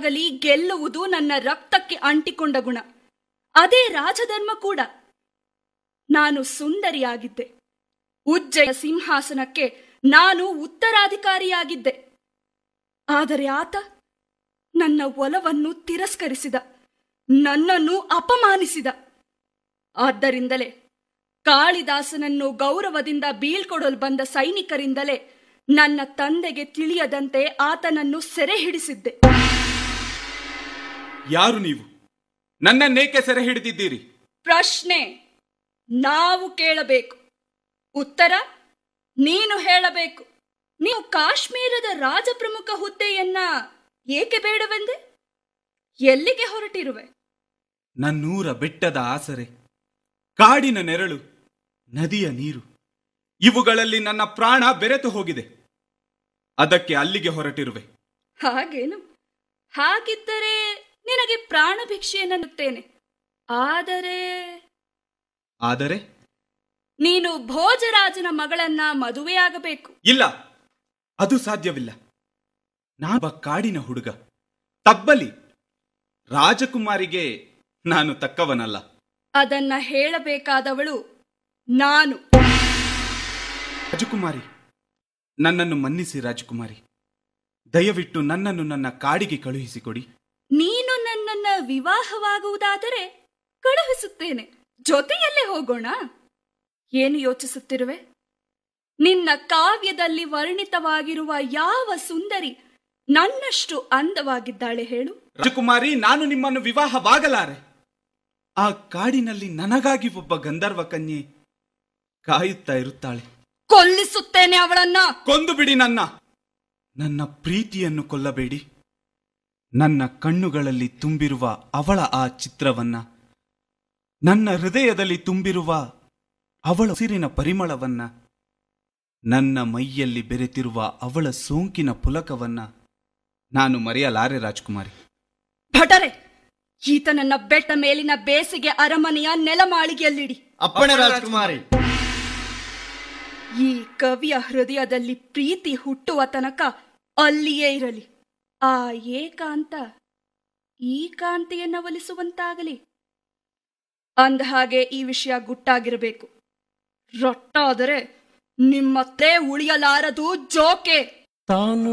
ಆಗಲಿ ಗೆಲ್ಲುವುದು ನನ್ನ ರಕ್ತಕ್ಕೆ ಅಂಟಿಕೊಂಡ ಗುಣ ಅದೇ ರಾಜಧರ್ಮ ಕೂಡ ನಾನು ಸುಂದರಿಯಾಗಿದ್ದೆ ಉಜ್ಜಯ ಸಿಂಹಾಸನಕ್ಕೆ ನಾನು ಉತ್ತರಾಧಿಕಾರಿಯಾಗಿದ್ದೆ ಆದರೆ ಆತ ನನ್ನ ಒಲವನ್ನು ತಿರಸ್ಕರಿಸಿದ ನನ್ನನ್ನು ಅಪಮಾನಿಸಿದ ಆದ್ದರಿಂದಲೇ ಕಾಳಿದಾಸನನ್ನು ಗೌರವದಿಂದ ಬೀಳ್ಕೊಡಲು ಬಂದ ಸೈನಿಕರಿಂದಲೇ ನನ್ನ ತಂದೆಗೆ ತಿಳಿಯದಂತೆ ಆತನನ್ನು ಸೆರೆ ಹಿಡಿಸಿದ್ದೆ ಯಾರು ನೀವು ನನ್ನನ್ನೇಕೆ ಸೆರೆ ಹಿಡಿದಿದ್ದೀರಿ ಪ್ರಶ್ನೆ ನಾವು ಕೇಳಬೇಕು ಉತ್ತರ ನೀನು ಹೇಳಬೇಕು ನೀವು ಕಾಶ್ಮೀರದ ರಾಜಪ್ರಮುಖ ಹುದ್ದೆಯನ್ನ ಏಕೆ ಬೇಡವೆಂದೆ ಎಲ್ಲಿಗೆ ಹೊರಟಿರುವೆ ನನ್ನೂರ ಬೆಟ್ಟದ ಆಸರೆ ಕಾಡಿನ ನೆರಳು ನದಿಯ ನೀರು ಇವುಗಳಲ್ಲಿ ನನ್ನ ಪ್ರಾಣ ಬೆರೆತು ಹೋಗಿದೆ ಅದಕ್ಕೆ ಅಲ್ಲಿಗೆ ಹೊರಟಿರುವೆ ಹಾಗೇನು ಹಾಗಿದ್ದರೆ ನಿನಗೆ ಪ್ರಾಣ ಭಿಕ್ಷೆಯನ್ನುತ್ತೇನೆ ಆದರೆ ಆದರೆ ನೀನು ಭೋಜರಾಜನ ಮಗಳನ್ನ ಮದುವೆಯಾಗಬೇಕು ಇಲ್ಲ ಅದು ಸಾಧ್ಯವಿಲ್ಲ ನಾನೊಬ್ಬ ಕಾಡಿನ ಹುಡುಗ ತಬ್ಬಲಿ ರಾಜಕುಮಾರಿಗೆ ನಾನು ತಕ್ಕವನಲ್ಲ ಅದನ್ನ ಹೇಳಬೇಕಾದವಳು ನಾನು ರಾಜಕುಮಾರಿ ನನ್ನನ್ನು ಮನ್ನಿಸಿ ರಾಜಕುಮಾರಿ ದಯವಿಟ್ಟು ನನ್ನನ್ನು ನನ್ನ ಕಾಡಿಗೆ ಕಳುಹಿಸಿಕೊಡಿ ನೀನು ನನ್ನನ್ನ ವಿವಾಹವಾಗುವುದಾದರೆ ಕಳುಹಿಸುತ್ತೇನೆ ಜೊತೆಯಲ್ಲೇ ಹೋಗೋಣ ಏನು ಯೋಚಿಸುತ್ತಿರುವೆ ನಿನ್ನ ಕಾವ್ಯದಲ್ಲಿ ವರ್ಣಿತವಾಗಿರುವ ಯಾವ ಸುಂದರಿ ನನ್ನಷ್ಟು ಅಂದವಾಗಿದ್ದಾಳೆ ಹೇಳು ರಾಜಕುಮಾರಿ ನಾನು ನಿಮ್ಮನ್ನು ವಿವಾಹವಾಗಲಾರೆ ಆ ಕಾಡಿನಲ್ಲಿ ನನಗಾಗಿ ಒಬ್ಬ ಗಂಧರ್ವ ಕನ್ಯೆ ಕಾಯುತ್ತಾ ಇರುತ್ತಾಳೆ ಕೊಲ್ಲಿಸುತ್ತೇನೆ ಅವಳನ್ನ ಕೊಂದು ಬಿಡಿ ನನ್ನ ನನ್ನ ಪ್ರೀತಿಯನ್ನು ಕೊಲ್ಲಬೇಡಿ ನನ್ನ ಕಣ್ಣುಗಳಲ್ಲಿ ತುಂಬಿರುವ ಅವಳ ಆ ಚಿತ್ರವನ್ನ ನನ್ನ ಹೃದಯದಲ್ಲಿ ತುಂಬಿರುವ ಅವಳ ಉಸಿರಿನ ಪರಿಮಳವನ್ನ ನನ್ನ ಮೈಯಲ್ಲಿ ಬೆರೆತಿರುವ ಅವಳ ಸೋಂಕಿನ ಪುಲಕವನ್ನ ನಾನು ಮರೆಯಲಾರೆ ರಾಜ್ಕುಮಾರಿ ಭಟರೆ ಈತನನ್ನ ಬೆಟ್ಟ ಮೇಲಿನ ಬೇಸಿಗೆ ಅರಮನೆಯ ನೆಲಮಾಳಿಗೆಯಲ್ಲಿಡಿ ಅಪ್ಪಣೆ ರಾಜಕುಮಾರಿ ಈ ಕವಿಯ ಹೃದಯದಲ್ಲಿ ಪ್ರೀತಿ ಹುಟ್ಟುವ ತನಕ ಅಲ್ಲಿಯೇ ಇರಲಿ ಆ ಏಕಾಂತ ಈ ಕಾಂತಿಯನ್ನ ಒಲಿಸುವಂತಾಗಲಿ ಅಂದ ಹಾಗೆ ಈ ವಿಷಯ ಗುಟ್ಟಾಗಿರಬೇಕು ರೊಟ್ಟಾದರೆ ನಿಮ್ಮತ್ತೆ ಉಳಿಯಲಾರದು ಜೋಕೆ ತಾನು